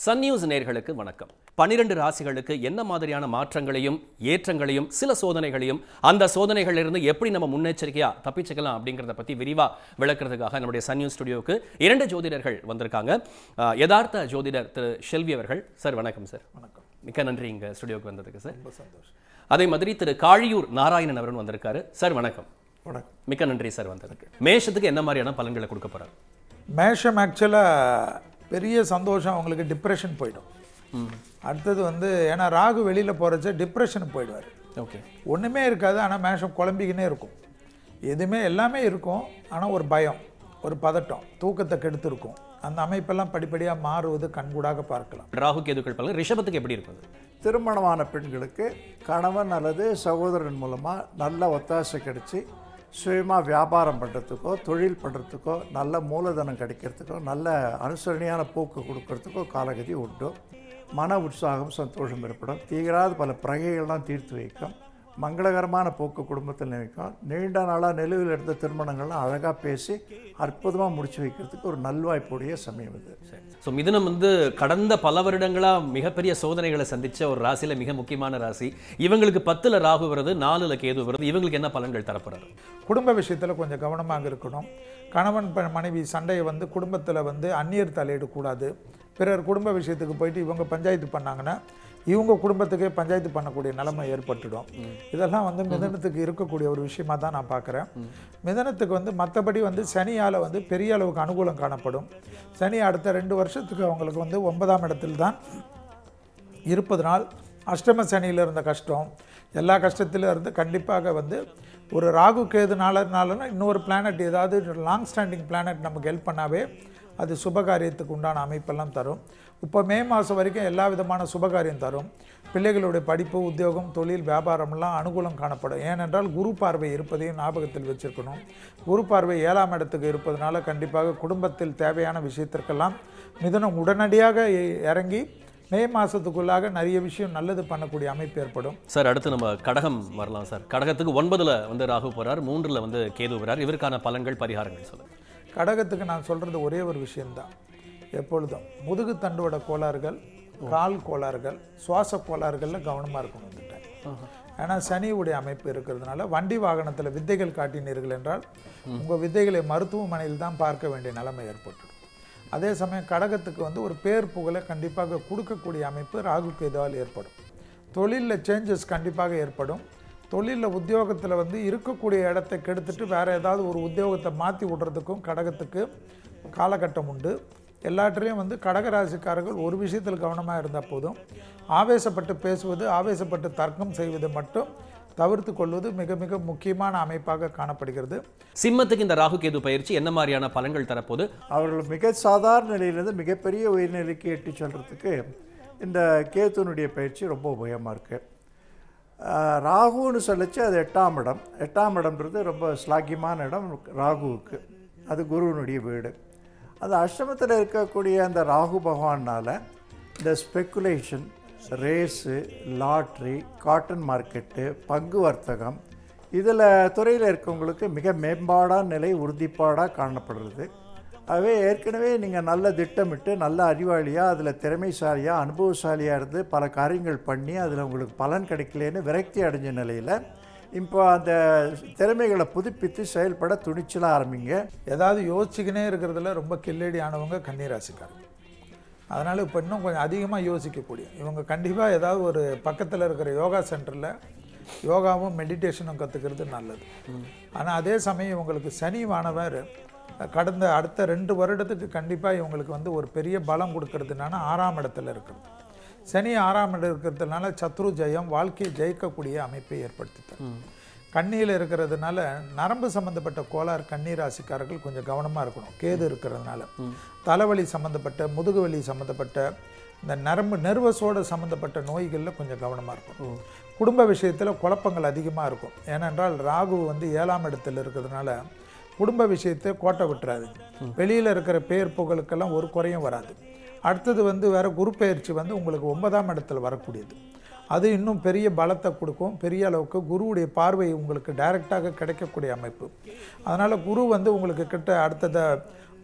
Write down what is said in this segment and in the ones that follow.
Sun news நேர்களுக்கு வணக்கம் பனிரெண்டு ராசிகளுக்கு என்ன மாதிரியான மாற்றங்களையும் ஏற்றங்களையும் சில சோதனைகளையும் அந்த சோதனைகளிலிருந்து எப்படி நம்ம முன்னெச்சரிக்கையா தப்பிச்சுக்கலாம் அப்படிங்கிறத பத்தி விரிவா விளக்குறதுக்காக நம்முடைய சன் நியூஸ் ஸ்டுடியோவுக்கு இரண்டு ஜோதிடர்கள் வந்திருக்காங்க அஹ், யதார்த்த ஜோதிடர் திரு ஷெல்வி அவர்கள் சார் வணக்கம் சார் வணக்கம் மிக்க நன்றி இங்க ஸ்டுடியோவுக்கு வந்ததுக்கு சார் ரொம்ப சந்தோஷம் அதே மாதிரி திரு காழியூர் நாராயணன் அவரும் வந்திருக்காரு சார் வணக்கம் வணக்கம் மிக்க நன்றி சார் வந்ததுக்கு மேஷத்துக்கு என்ன மாதிரியான பலன்களை கொடுக்க போறாரு மேஷம் ஆக்சுவலாக பெரிய சந்தோஷம் அவங்களுக்கு டிப்ரெஷன் போயிடும் அடுத்தது வந்து ஏன்னா ராகு வெளியில் போகிறச்ச டிப்ரெஷன் போயிடுவார் ஓகே ஒன்றுமே இருக்காது ஆனால் மேஷம் குழம்பிக்கினே இருக்கும் எதுவுமே எல்லாமே இருக்கும் ஆனால் ஒரு பயம் ஒரு பதட்டம் தூக்கத்தை கெடுத்திருக்கும் அந்த அமைப்பெல்லாம் படிப்படியாக மாறுவது கண்கூடாக பார்க்கலாம் ராகு கேதுக்கள் பலன் ரிஷபத்துக்கு எப்படி இருக்குது திருமணமான பெண்களுக்கு கணவன் அல்லது சகோதரன் மூலமாக நல்ல ஒத்தாசை கிடைச்சி சுயமாக வியாபாரம் பண்ணுறதுக்கோ தொழில் பண்ணுறதுக்கோ நல்ல மூலதனம் கிடைக்கிறதுக்கோ நல்ல அனுசரணையான போக்கு கொடுக்கறதுக்கோ காலகதி உண்டு மன உற்சாகம் சந்தோஷம் ஏற்படும் தீராத பல பிரகைகள்லாம் தீர்த்து வைக்கும் மங்களகரமான போக்கு குடும்பத்தில் நினைக்கும் நீண்ட நாளாக நிலுவையில் இருந்த திருமணங்கள்லாம் அழகாக பேசி அற்புதமாக முடிச்சு வைக்கிறதுக்கு ஒரு நல்வாய்ப்புடைய சமயம் இது ஸோ மிதுனம் வந்து கடந்த பல வருடங்களா மிகப்பெரிய சோதனைகளை சந்திச்ச ஒரு ராசியில மிக முக்கியமான ராசி இவங்களுக்கு பத்துல ராகு வருது நாலுல கேது வருது இவங்களுக்கு என்ன பலன்கள் தரப்போறாரு குடும்ப விஷயத்தில் கொஞ்சம் கவனமாக இருக்கணும் கணவன் ப- மனைவி சண்டையை வந்து குடும்பத்தில் வந்து அந்நியர் தலையிடக்கூடாது பிறர் குடும்ப விஷயத்துக்கு போயிட்டு இவங்க பஞ்சாயத்து பண்ணாங்கன்னா இவங்க குடும்பத்துக்கே பஞ்சாயத்து பண்ணக்கூடிய நிலைமை ஏற்பட்டுடும் இதெல்லாம் வந்து மிதனத்துக்கு இருக்கக்கூடிய ஒரு விஷயமா தான் நான் பார்க்குறேன் மிதனத்துக்கு வந்து மற்றபடி வந்து சனியால் வந்து பெரிய அளவுக்கு அனுகூலம் காணப்படும் சனி அடுத்த ரெண்டு வருஷத்துக்கு அவங்களுக்கு வந்து ஒன்பதாம் இடத்தில் தான் இருப்பதனால் அஷ்டம சனியில் இருந்த கஷ்டம் எல்லா கஷ்டத்திலும் இருந்து கண்டிப்பாக வந்து ஒரு ராகு கேதுனாலனாலனா இன்னொரு பிளானட் ஏதாவது லாங் ஸ்டாண்டிங் பிளானட் நமக்கு ஹெல்ப் பண்ணாவே அது சுபகாரியத்துக்கு உண்டான அமைப்பெல்லாம் தரும் இப்போ மே மாதம் வரைக்கும் எல்லா விதமான சுபகாரியம் தரும் பிள்ளைகளுடைய படிப்பு உத்தியோகம் தொழில் வியாபாரம்லாம் அனுகூலம் காணப்படும் ஏனென்றால் குரு பார்வை இருப்பதையும் ஞாபகத்தில் வச்சிருக்கணும் குரு பார்வை ஏழாம் இடத்துக்கு இருப்பதனால கண்டிப்பாக குடும்பத்தில் தேவையான விஷயத்திற்கெல்லாம் மிதுனம் உடனடியாக இ- இறங்கி மே மாதத்துக்குள்ளாக நிறைய விஷயம் நல்லது பண்ணக்கூடிய அமைப்பு ஏற்படும் சார் அடுத்து நம்ம கடகம் வரலாம் சார் கடகத்துக்கு ஒன்பதுல வந்து ராகு போறார் மூன்றுல வந்து கேது வரார் இவருக்கான பலன்கள் பரிகாரங்கள் சொல்லுங்க கடகத்துக்கு நான் சொல்கிறது ஒரே ஒரு விஷயம்தான் எப்பொழுதும் முதுகு தண்டுவட கோளாறுகள் கால் கோளாறுகள் சுவாச கோளாறுகளில் கவனமாக இருக்கணும் இந்த டைம் ஏன்னா சனியுடைய அமைப்பு இருக்கிறதுனால வண்டி வாகனத்தில் வித்தைகள் காட்டினீர்கள் என்றால் உங்கள் வித்தைகளை மருத்துவமனையில் தான் பார்க்க வேண்டிய நிலைமை ஏற்பட்டுடும் அதே சமயம் கடகத்துக்கு வந்து ஒரு பேர் புகழை கண்டிப்பாக கொடுக்கக்கூடிய அமைப்பு ராகு கேதுவால் ஏற்படும் தொழிலில் சேஞ்சஸ் கண்டிப்பாக ஏற்படும் தொழிலில் உத்தியோகத்தில் வந்து இருக்கக்கூடிய இடத்தை கெடுத்துட்டு வேறு ஏதாவது ஒரு உத்தியோகத்தை மாற்றி விடுறதுக்கும் கடகத்துக்கு காலகட்டம் உண்டு எல்லாத்துலேயும் வந்து கடகராசிக்காரர்கள் ஒரு விஷயத்தில் கவனமாக இருந்தால் போதும் ஆவேசப்பட்டு பேசுவது ஆவேசப்பட்டு தர்க்கம் செய்வது மட்டும் தவிர்த்து கொள்வது மிக மிக முக்கியமான அமைப்பாக காணப்படுகிறது சிம்மத்துக்கு இந்த ராகு கேது பயிற்சி என்ன மாதிரியான பலன்கள் தரப்போது அவர்கள் மிக சாதாரண நிலையிலேருந்து மிகப்பெரிய உயர்நிலைக்கு எட்டி செல்றதுக்கு இந்த கேத்துனுடைய பயிற்சி ரொம்ப உபயோகமாக இருக்குது ராகுன்னு சொல்லிச்சு அது எட்டாம் இடம் எட்டாம் இடம்ன்றது ரொம்ப ஸ்லாக்கியமான இடம் ராகுவுக்கு அது குருவினுடைய வீடு அந்த அஷ்டமத்தில் இருக்கக்கூடிய அந்த ராகு பகவானால் இந்த speculation race lottery cotton market பங்கு வர்த்தகம் இதில் துறையில் இருக்கவங்களுக்கு மிக மேம்பாடான நிலை உறுதிப்பாடாக காணப்படுறது ஆகவே ஏற்கனவே நீங்கள் நல்ல திட்டமிட்டு நல்ல அறிவாளியாக அதில் திறமைசாலியாக அனுபவசாலியாக இருந்து பல காரியங்கள் பண்ணி அதில் உங்களுக்கு பலன் கிடைக்கலன்னு விரக்தி அடைஞ்ச நிலையில் இப்போ அந்த திறமைகளை புதுப்பித்து செயல்பட துணிச்சலாக ஆரம்பிங்க ஏதாவது யோசிச்சுக்கினே இருக்கிறதுல ரொம்ப கில்லடி ஆனவங்க கன்னிராசிக்காரங்க அதனால் இப்போ இன்னும் கொஞ்சம் அதிகமாக யோசிக்கக்கூடிய இவங்க கண்டிப்பாக ஏதாவது ஒரு பக்கத்தில் இருக்கிற யோகா சென்டரில் யோகாவும் மெடிடேஷனும் கற்றுக்கிறது நல்லது ஆனால் அதே சமயம் இவங்களுக்கு சனி வானவர் கடந்த அடுத்த ரெண்டு வருடத்துக்கு கண்டிப்பாக இவங்களுக்கு வந்து ஒரு பெரிய பலம் கொடுக்கறதுனால ஆறாம் இடத்துல இருக்கிறது சனி ஆறாம் இடம் இருக்கிறதுனால சத்ரு ஜெயம் வாழ்க்கையை ஜெயிக்கக்கூடிய அமைப்பை ஏற்படுத்தி தரும் கண்ணியில் இருக்கிறதுனால நரம்பு சம்பந்தப்பட்ட கோளாறு கன்னி ராசிக்காரர்கள் கொஞ்சம் கவனமாக இருக்கணும் கேது இருக்கிறதுனால தலைவலி சம்மந்தப்பட்ட முதுகு வலி சம்மந்தப்பட்ட இந்த நரம்பு நெர்வஸோட சம்மந்தப்பட்ட நோய்களில் கொஞ்சம் கவனமாக இருக்கணும் குடும்ப விஷயத்தில் குழப்பங்கள் அதிகமாக இருக்கும் ஏனென்றால் ராகு வந்து ஏழாம் இடத்துல இருக்கிறதுனால குடும்ப விஷயத்தை கோட்டை விட்டுறாது வெளியில் இருக்கிற பேர் புகழுக்கெல்லாம் ஒரு குறையும் வராது அடுத்தது வந்து வேற குரு பெயர்ச்சி வந்து உங்களுக்கு ஒன்பதாம் இடத்துல வரக்கூடியது அது இன்னும் பெரிய பலத்தை கொடுக்கும் பெரிய அளவுக்கு குருவுடைய பார்வை உங்களுக்கு டைரெக்டாக கிடைக்கக்கூடிய அமைப்பு அதனால் குரு வந்து உங்களுக்கு கிட்ட அடுத்தத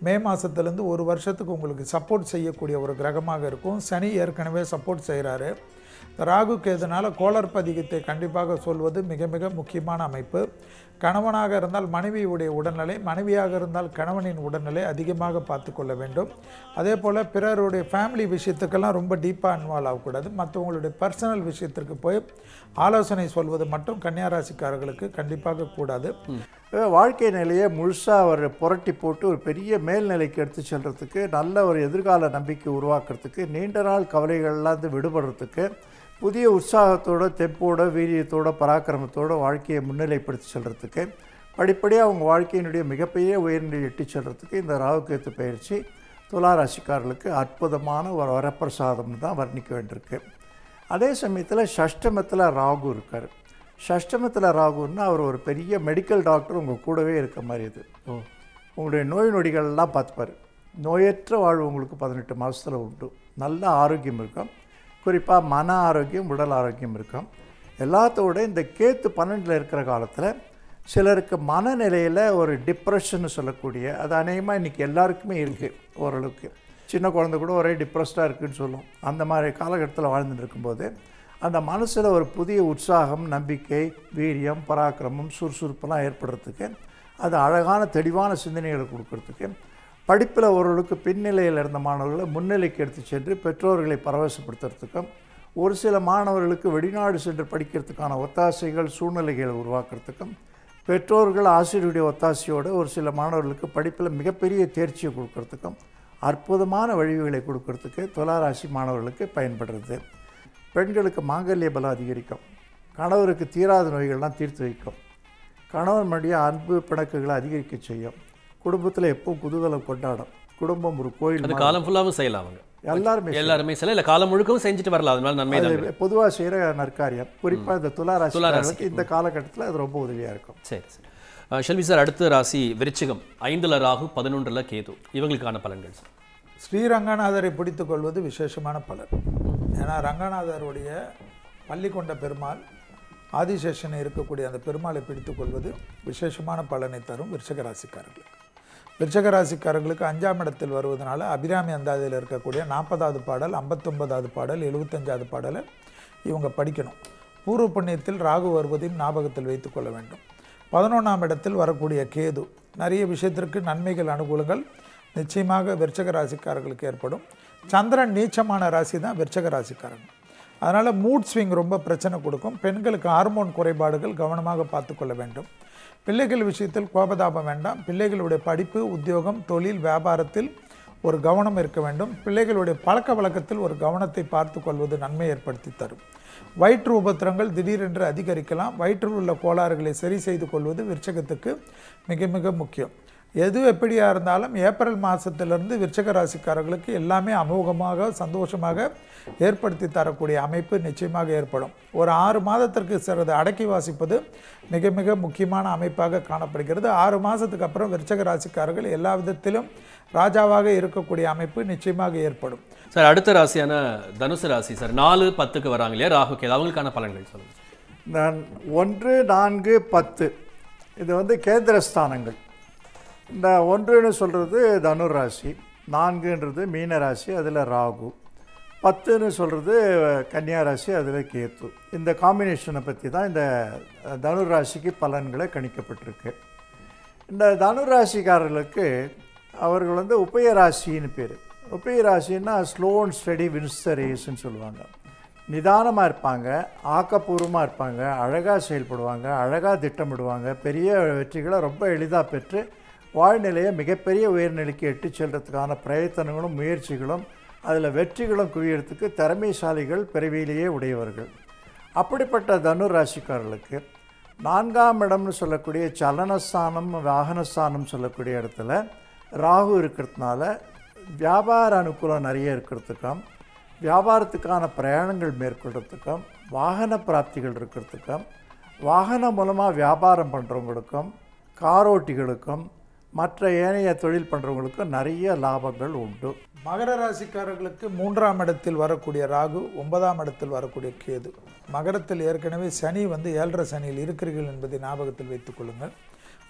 மே மாதத்துலேருந்து ஒரு வருஷத்துக்கு உங்களுக்கு சப்போர்ட் செய்யக்கூடிய ஒரு கிரகமாக இருக்கும் சனி ஏற்கனவே சப்போர்ட் செய்கிறாரு ராகு கேதுனால கோளர் பதிகத்தை கண்டிப்பாக சொல்வது மிக மிக முக்கியமான அமைப்பு கணவனாக இருந்தால் மனைவியுடைய உடல்நிலை மனைவியாக இருந்தால் கணவனின் உடல்நிலை அதிகமாக பார்த்து கொள்ள வேண்டும் அதே போல் பிறருடைய ஃபேமிலி விஷயத்துக்கெல்லாம் ரொம்ப டீப்பாக இன்வால்வ் ஆகக்கூடாது மற்றவங்களுடைய பர்சனல் விஷயத்திற்கு போய் ஆலோசனை சொல்வது மட்டும் கன்னியாராசிக்காரர்களுக்கு கண்டிப்பாக கூடாது அஹ் வாழ்க்கை நிலையை முழுசாக அவர் புரட்டி போட்டு ஒரு பெரிய மேல்நிலைக்கு எடுத்து செல்றதுக்கு நல்ல ஒரு எதிர்கால நம்பிக்கை உருவாக்குறதுக்கு நீண்ட நாள் கவலைகள்லாம் இருந்து விடுபடுறதுக்கு புதிய உற்சாகத்தோட தெம்போட வீரியத்தோட பராக்கிரமத்தோட வாழ்க்கையை முன்னிலைப்படுத்தி செல்றதுக்கு படிப்படியாக அவங்க வாழ்க்கையினுடைய மிகப்பெரிய உயர்நிலை எட்டி செல்றதுக்கு இந்த ராகுகேத்து பயிற்சி துலா ராசிக்காரர்களுக்கு அற்புதமான ஒரு வரப்பிரசாதம்னு தான் வர்ணிக்க வேண்டியிருக்கு அதே சமயத்தில் ஷஷ்டமத்தில் ராகு இருக்கார் ஷஷ்டமத்தில் ராகுன்னா அவர் ஒரு பெரிய மெடிக்கல் டாக்டர் உங்கள் கூடவே இருக்க மாதிரி இது உங்களுடைய நோய் நொடிகள்லாம் பார்த்துப்பார் நோயற்ற வாழ்வு உங்களுக்கு பதினெட்டு மாதத்தில் உண்டு நல்ல ஆரோக்கியம் இருக்கும் குறிப்பாக மன ஆரோக்கியம் உடல் ஆரோக்கியம் இருக்கும் எல்லாத்தோட இந்த கேத்து பன்னெண்டில் இருக்கிற காலத்தில் சிலருக்கு மனநிலையில் ஒரு டிப்ரெஷன் சொல்லக்கூடிய அது அநேகமாக இன்றைக்கி எல்லாருக்குமே இருக்குது ஓரளவுக்கு சின்ன குழந்தை கூட ஒரே டிப்ரெஸ்டாக இருக்குன்னு சொல்லும் அந்த மாதிரி காலகட்டத்தில் வாழ்ந்துட்டு இருக்கும்போது அந்த மனசில் ஒரு புதிய உற்சாகம் நம்பிக்கை வீரியம் பராக்கிரமம் சுறுசுறுப்பெல்லாம் ஏற்படுறதுக்கு அது அழகான தெளிவான சிந்தனைகளை கொடுக்கறதுக்கு படிப்பில் ஓரளவுக்கு பின்னிலையில் இருந்த மாணவர்களை முன்னிலைக்கு எடுத்து சென்று பெற்றோர்களை பரவசப்படுத்துறதுக்கும் ஒரு சில மாணவர்களுக்கு வெளிநாடு சென்று படிக்கிறதுக்கான ஒத்தாசைகள் சூழ்நிலைகளை உருவாக்குறதுக்கும் பெற்றோர்கள் ஆசிரியருடைய ஒத்தாசையோடு ஒரு சில மாணவர்களுக்கு படிப்பில் மிகப்பெரிய தேர்ச்சியை கொடுக்கறதுக்கும் அற்புதமான வழிவுகளை கொடுக்கறதுக்கு துளாராசி மாணவர்களுக்கு பயன்படுறது பெண்களுக்கு மாங்கல்ய பலம் அதிகரிக்கும் கணவருக்கு தீராத நோய்கள்லாம் தீர்த்து வைக்கும் கணவன் மடிய அன்பு பிணக்குகளை அதிகரிக்க செய்யும் குடும்பத்தில் எப்பவும் குதூகலம் கொண்டாடும் குடும்பம் ஒரு கோயில் அது காலம் ஃபுல்லாவும் செய்யலாம் அவங்க எல்லாருமே எல்லாருமே செய்யலாம் இல்ல காலம் முழுக்கவும் செஞ்சுட்டு வரலாம் அதனால நன்மை தான் பொதுவாக செய்கிற நற்காரியம் குறிப்பாக இந்த துளாராசி இந்த காலகட்டத்தில் அது ரொம்ப உதவியாக இருக்கும் சரி சரி அஹ், ஷெல்வி சார் அடுத்த ராசி விருச்சிகம் ஐந்துல ராகு பதினொன்றுல கேது இவங்களுக்கான பலன்கள் சார் ஸ்ரீரங்கநாதரை பிடித்து கொள்வது விசேஷமான பலன் ஏன்னா ரங்கநாதருடைய பள்ளி கொண்ட பெருமாள் ஆதிசேஷனை இருக்கக்கூடிய அந்த பெருமாளை பிடித்து கொள்வது விசேஷமான பலனை தரும் விருச்சக ராசிக்காரர்களுக்கு விருச்சக ராசிக்காரர்களுக்கு அஞ்சாம் இடத்தில் வருவதனால அபிராமி அந்தாதியில் இருக்கக்கூடிய நாற்பதாவது பாடல் ஐம்பத்தொன்பதாவது பாடல் எழுபத்தஞ்சாவது பாடலை இவங்க படிக்கணும் பூர்வ புண்ணியத்தில் ராகு வருவதையும் ஞாபகத்தில் வைத்துக்கொள்ள வேண்டும் பதினொன்றாம் இடத்தில் வரக்கூடிய கேது நிறைய விஷயத்திற்கு நன்மைகள் அனுகூலங்கள் நிச்சயமாக விருச்சக ராசிக்காரர்களுக்கு ஏற்படும் சந்திரன் நீச்சமான ராசி தான் விருச்சக ராசிக்காரங்க அதனால் மூட் ஸ்விங் ரொம்ப பிரச்சனை கொடுக்கும் பெண்களுக்கு ஹார்மோன் குறைபாடுகள் கவனமாக பார்த்து கொள்ள வேண்டும் பிள்ளைகள் விஷயத்தில் கோபதாபம் வேண்டாம் பிள்ளைகளுடைய படிப்பு உத்தியோகம் தொழில் வியாபாரத்தில் ஒரு கவனம் இருக்க வேண்டும் பிள்ளைகளுடைய பழக்க வழக்கத்தில் ஒரு கவனத்தை பார்த்து கொள்வது நன்மை ஏற்படுத்தி தரும் வயிற்று உபத்திரங்கள் திடீரென்று அதிகரிக்கலாம் வயிற்றில் உள்ள கோளாறுகளை சரி செய்து கொள்வது விருச்சகத்துக்கு மிக மிக முக்கியம் எது எப்படியா இருந்தாலும் ஏப்ரல் மாதத்திலிருந்து விருச்சக ராசிக்காரர்களுக்கு எல்லாமே அமோகமாக சந்தோஷமாக ஏற்படுத்தி தரக்கூடிய அமைப்பு நிச்சயமாக ஏற்படும் ஒரு ஆறு மாதத்திற்கு சிறிது அடக்கி வாசிப்பது மிக மிக முக்கியமான அமைப்பாக காணப்படுகிறது ஆறு மாதத்துக்கு அப்புறம் விருச்சக ராசிக்காரர்கள் எல்லா விதத்திலும் ராஜாவாக இருக்கக்கூடிய அமைப்பு நிச்சயமாக ஏற்படும் சார் அடுத்த ராசியான தனுசு ராசி சார் நாலு பத்துக்கு வராங்க இல்லையா ராகு கேது அவங்களுக்கான பலன்கள் சொல்லுங்க சார். நான் ஒன்று நான்கு பத்து இது வந்து கேந்திர ஸ்தானங்கள் இந்த ஒன்றுன்னு சொல்கிறது தனுர் ராசி நான்குன்றது மீன ராசி அதில் ராகு பத்துன்னு சொல்கிறது கன்னியா ராசி அதில் கேத்து இந்த காம்பினேஷனை பற்றி தான் இந்த தனுர் ராசிக்கு பலன்களை கணிக்கப்பட்டிருக்கு இந்த தனுர் ராசிக்காரர்களுக்கு அவர்கள் வந்து உபய ராசின்னு பேர் உபய ராசின்னா slow and steady wins the ரேஸ்ன்னு சொல்லுவாங்க நிதானமாக இருப்பாங்க ஆக்கப்பூர்வமாக இருப்பாங்க அழகாக செயல்படுவாங்க அழகாக திட்டமிடுவாங்க பெரிய வெற்றிகளை ரொம்ப எளிதாக பெற்று வாழ்நிலையை மிகப்பெரிய உயர்நிலைக்கு எட்டு செல்றதுக்கான பிரயத்தனங்களும் முயற்சிகளும் அதில் வெற்றிகளும் குவியறதுக்கு திறமைசாலிகள் பிறவியிலேயே உடையவர்கள் அப்படிப்பட்ட தனுர் ராசிக்காரர்களுக்கு நான்காம் இடம்னு சொல்லக்கூடிய சலனஸ்தானம் வாகனஸ்தானம் சொல்லக்கூடிய இடத்துல ராகு இருக்கிறதுனால வியாபார அனுகூலம் நிறைய இருக்கிறதுக்கும் வியாபாரத்துக்கான பிரயாணங்கள் மேற்கொள்றதுக்கும் வாகன பிராப்திகள் இருக்கிறதுக்கும் வாகனம் மூலமாக வியாபாரம் பண்ணுறவங்களுக்கும் காரோட்டிகளுக்கும் மற்ற ஏனைய தொழில் பண்ணுறவங்களுக்கும் நிறைய லாபங்கள் உண்டு மகர ராசிக்காரர்களுக்கு மூன்றாம் இடத்தில் வரக்கூடிய ராகு ஒன்பதாம் இடத்தில் வரக்கூடிய கேது மகரத்தில் ஏற்கனவே சனி வந்து ஏழரை சனியில் இருக்கிறீர்கள் என்பதை ஞாபகத்தில் வைத்துக் கொள்ளுங்கள்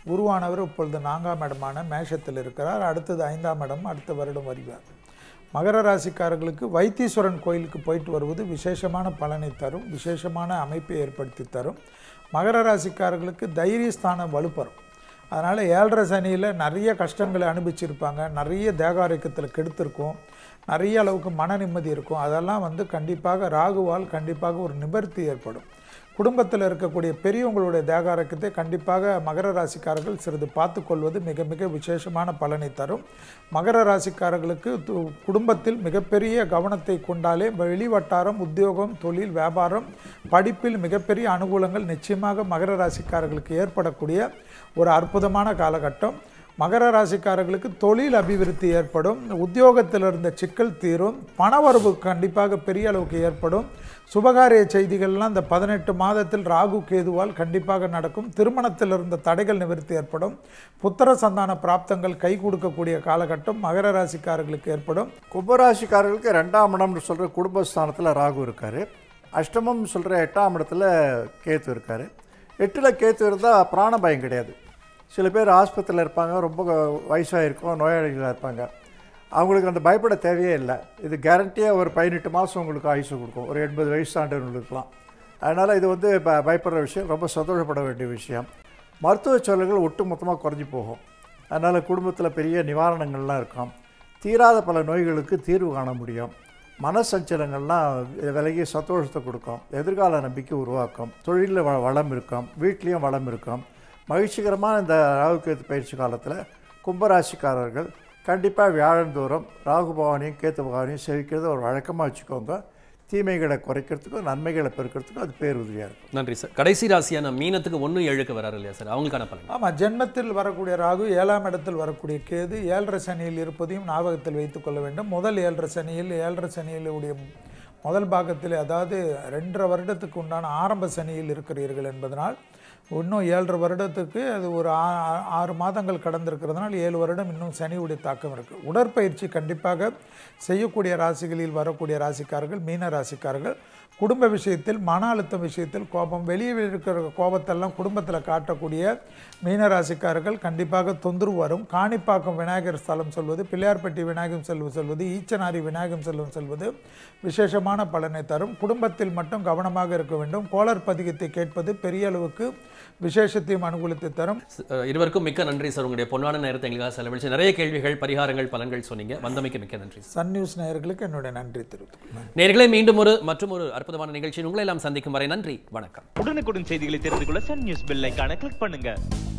குருவானவர் இப்பொழுது நான்காம் இடமான மேஷத்தில் இருக்கிறார் அடுத்தது ஐந்தாம் இடம் அடுத்த வருடம் வருவார் மகர ராசிக்காரர்களுக்கு வைத்தீஸ்வரன் கோயிலுக்கு போயிட்டு வருவது விசேஷமான பலனை தரும் விசேஷமான அமைப்பை ஏற்படுத்தி தரும் மகர ராசிக்காரர்களுக்கு தைரியஸ்தானம் வலுப்பெறும் அதனால் ஏழரை சனியில் நிறைய கஷ்டங்களை அனுபவிச்சிருப்பாங்க நிறைய தேகாரோக்கியத்தில் கெடுத்திருக்கும் நிறைய அளவுக்கு மன நிம்மதி இருக்கும் அதெல்லாம் வந்து கண்டிப்பாக ராகுவால் கண்டிப்பாக ஒரு நிவர்த்தி ஏற்படும் குடும்பத்தில் இருக்கக்கூடிய பெரியவங்களுடைய தேகாரோக்கியத்தை கண்டிப்பாக மகர ராசிக்காரர்கள் சிறிது பார்த்துக்கொள்வது மிக மிக விசேஷமான பலனை தரும் மகர ராசிக்காரர்களுக்கு து- குடும்பத்தில் மிகப்பெரிய கவனத்தை கொண்டாலே வெளிவட்டாரம் உத்தியோகம் தொழில் வியாபாரம் படிப்பில் மிகப்பெரிய அனுகூலங்கள் நிச்சயமாக மகர ராசிக்காரர்களுக்கு ஏற்படக்கூடிய ஒரு அற்புதமான காலகட்டம் மகர ராசிக்காரர்களுக்கு தொழில் அபிவிருத்தி ஏற்படும் உத்தியோகத்தில் இருந்த சிக்கல் தீரும் பணவரவு கண்டிப்பாக பெரிய அளவுக்கு ஏற்படும் சுபகாரிய செய்திகள்லாம் இந்த பதினெட்டு மாதத்தில் ராகு கேதுவால் கண்டிப்பாக நடக்கும் திருமணத்தில் இருந்த தடைகள் நிவர்த்தி ஏற்படும் புத்திர சந்தான பிராப்தங்கள் கை கொடுக்கக்கூடிய காலகட்டம் மகர ராசிக்காரர்களுக்கு ஏற்படும் கும்பராசிக்காரர்களுக்கு ரெண்டாம் இடம்னு சொல்கிற குடும்பஸ்தானத்தில் ராகு இருக்கார் அஷ்டமம் சொல்கிற எட்டாம் இடத்துல கேத்து இருக்கார் எட்டில் கேத்து இருந்தால் பிராண பயம் கிடையாது சில பேர் ஆஸ்பத்திரியில் இருப்பாங்க ரொம்ப வயசாக இருக்கும் நோயாளிகளாக இருப்பாங்க அவங்களுக்கு அந்த பயப்பட தேவையே இல்லை இது கேரண்டியாக ஒரு பதினெட்டு மாதம் உங்களுக்கு ஆயுசு கொடுக்கும் ஒரு எண்பது வயசு தாண்டவங்களுக்குலாம் அதனால் இது வந்து ப பயப்படுற விஷயம் ரொம்ப சந்தோஷப்பட வேண்டிய விஷயம் மருத்துவ செலவுகள் ஒட்டு மொத்தமாக குறைஞ்சி போகும் அதனால் குடும்பத்தில் பெரிய நிவாரணங்கள்லாம் இருக்கும் தீராத பல நோய்களுக்கு தீர்வு காண முடியும் மனசஞ்சலங்கள்லாம் விலகி சந்தோஷத்தை கொடுக்கும் எதிர்கால நம்பிக்கை உருவாக்கும் தொழிலில் வ வளம் இருக்கும் வீட்லேயும் வளம் இருக்கும் மகிழ்ச்சிகரமான இந்த ராகுகேத்து பயிற்சி காலத்தில் கும்பராசிக்காரர்கள் கண்டிப்பாக வியாழந்தோறும் ராகு பவானியும் கேத்து பவானியும் செவிக்கிறது ஒரு வழக்கமாக வச்சுக்கோங்க தீமைகளை குறைக்கிறதுக்கும் நன்மைகளை பெருக்கிறதுக்கும் அது பேருதவியாக இருக்கும் நன்றி சார் கடைசி ராசியான மீனத்துக்கு ஒன்று ஏழுக்கு வராரு இல்லையா சார் அவங்களுக்கான பலன் ஆமாம் ஜென்மத்தில் வரக்கூடிய ராகு ஏழாம் இடத்தில் வரக்கூடிய கேது ஏழரை சனியில் இருப்பதையும் ஞாபகத்தில் வைத்துக் கொள்ள வேண்டும் முதல் ஏழரை சனியில் ஏழரை சனியில் உடைய முதல் பாகத்தில் அதாவது ரெண்டரை வருடத்துக்கு உண்டான ஆரம்ப சனியில் இருக்கிறீர்கள் என்பதனால் இன்னும் ஏழரை வருடத்துக்கு அது ஒரு ஆ- ஆ- ஆறு மாதங்கள் கடந்திருக்கிறதுனால் ஏழு வருடம் இன்னும் சனியுடைய தாக்கம் இருக்குது உடற்பயிற்சி கண்டிப்பாக செய்யக்கூடிய ராசிகளில் வரக்கூடிய ராசிக்காரர்கள் மீன ராசிக்காரர்கள் குடும்ப விஷயத்தில் மன அழுத்தம் விஷயத்தில் கோபம் வெளியே இருக்கிற கோபத்தெல்லாம் குடும்பத்தில் காட்டக்கூடிய மீனராசிக்காரர்கள் கண்டிப்பாக தொந்தரவு வரும் காணிப்பாக்கம் விநாயகர் ஸ்தலம் சொல்வது பிள்ளையார்பட்டி விநாயகம் செல்வம் செல்வது ஈச்சனாரி விநாயகம் செல்வம் செல்வது விசேஷமான பலனை தரும் குடும்பத்தில் மட்டும் கவனமாக இருக்க வேண்டும் கோளர் பதிகத்தை கேட்பது பெரிய அளவுக்கு விசேஷத்தையும் அனுகூலத்தை தரும் அஹ் இருவருக்கும் மிக்க நன்றி சார் உங்களுடைய பொன்னான நேரத்தை எங்களுக்காக செலவழிச்சு நிறைய கேள்விகள் பரிகாரங்கள் பலன்கள் சொன்னீங்க வந்தமைக்கு மிக்க நன்றி சார் சன் நியூஸ் நேயர்களுக்கு என்னுடைய நன்றி தெரிவித்துக் நேர்களை மீண்டும் ஒரு மற்றும் ஒரு அற்புதமான நிகழ்ச்சியில் உங்களை எல்லாம் சந்திக்கும் வரை நன்றி வணக்கம் உடனுக்குடன் செய்திகளை தெரிந்து கொள்ள சன் நியூஸ் பெல் ஐகானை கிளிக் பண்ணுங்க